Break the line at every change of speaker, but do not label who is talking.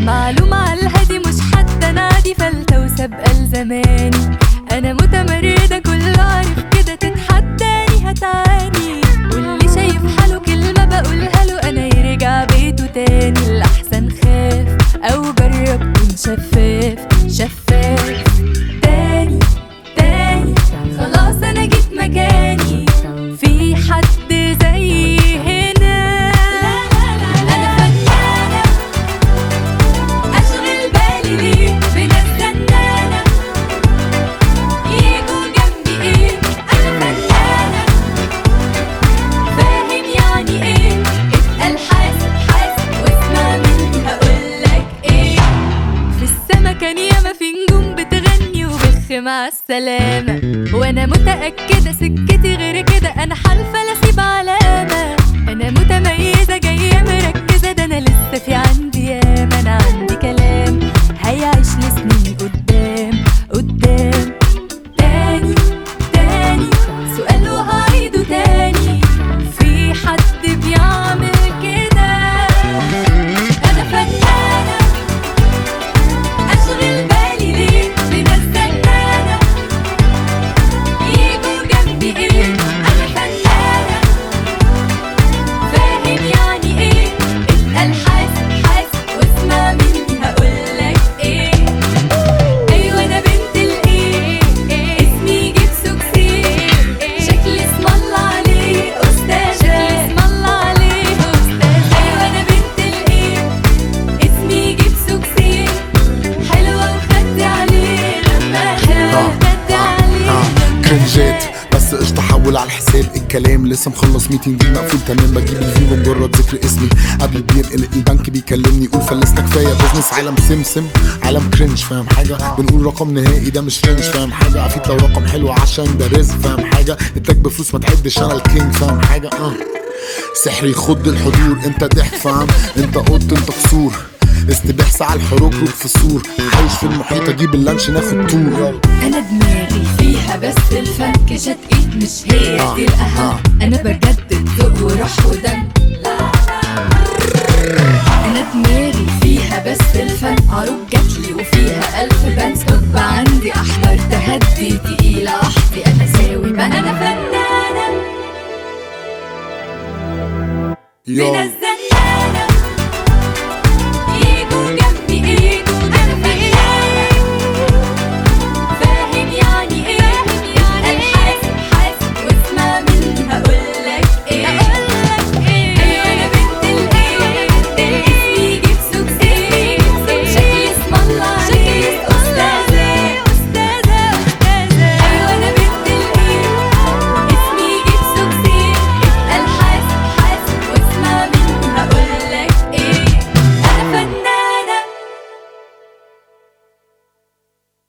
معلومة على الهادي مش حتى نادي فلتة وسابقة لزماني أنا متمردة كله عارف كده تتحداني هتعاني واللي شايف حاله كلمة بقولها له أنا يرجع بيته تاني الأحسن خاف أو جرب كون شفاف شفاف تاني تاني خلاص أنا جيت مكاني في حد زي هنا أنا فنانة أشغل بالي ليه بناس زنانة يجوا جنبي إيه أنا فنانة فاهم يعني إيه اسأل حاسب حاسب واسمع مني هقولك إيه في السما كان ياما في نجوم بتغني وبخ مع السلامة وأنا متأكدة سكتي غير كده أنا حالفة لا أسيب علامة أنا متميزة جاية مركزة ده أنا لسه في عندي ياما أنا عندي كلام هيعيش لسنين قدام قدام تاني تاني سؤال وهعيده تاني في حد بيعمل كده أنا فنانة أشغل بالي ليه بناس زنانة يجوا جنبي إيه أنا فنانة فاهم يعني إيه اسأل حاسب حاسب واسمع مني هقولك إيه أيوة أنا بنت الإيه اسمي جبسو كتير شكلي اسم الله عليه أستاذة شكلي اسم الله عليه أستاذة أيوة أنا بنت الإيه اسمي جبسو كتير حلوة وخدي عليه غمازة خدي عليه غمازة
كرنجات بس قشطة حول على الحساب الكلام لسه مخلص ميتنج دي مقفول تمام بجيب الفيو بمجرد ذكر اسمي قبل بينقل البنك بيكلمني يقول فلسنا كفايه بزنس عالم سمسم عالم كرنج فاهم حاجه بنقول رقم نهائي ده مش رينج فاهم حاجه عفيت لو رقم حلو عشان ده رزق فاهم حاجه اداك بفلوس ما تعدش انا الكينج فاهم حاجه اه سحر يخض الحضور انت ضحك فاهم انت قط انت قصور استباحة على الحروب روك في السور عايش في المحيط اجيب اللانش ناخد طور يلا
انا دماغي فيها بس الفنكشة ايد مش هي
آه،
دي الاهم انا بجدد ذوق وروح ودم انا دماغي فيها بس الفن عروض جاتلي وفيها الف بند طب عندي احضر تهدي تقيلة احضي انا ساوي بقى انا فنانة
يلا
منزلة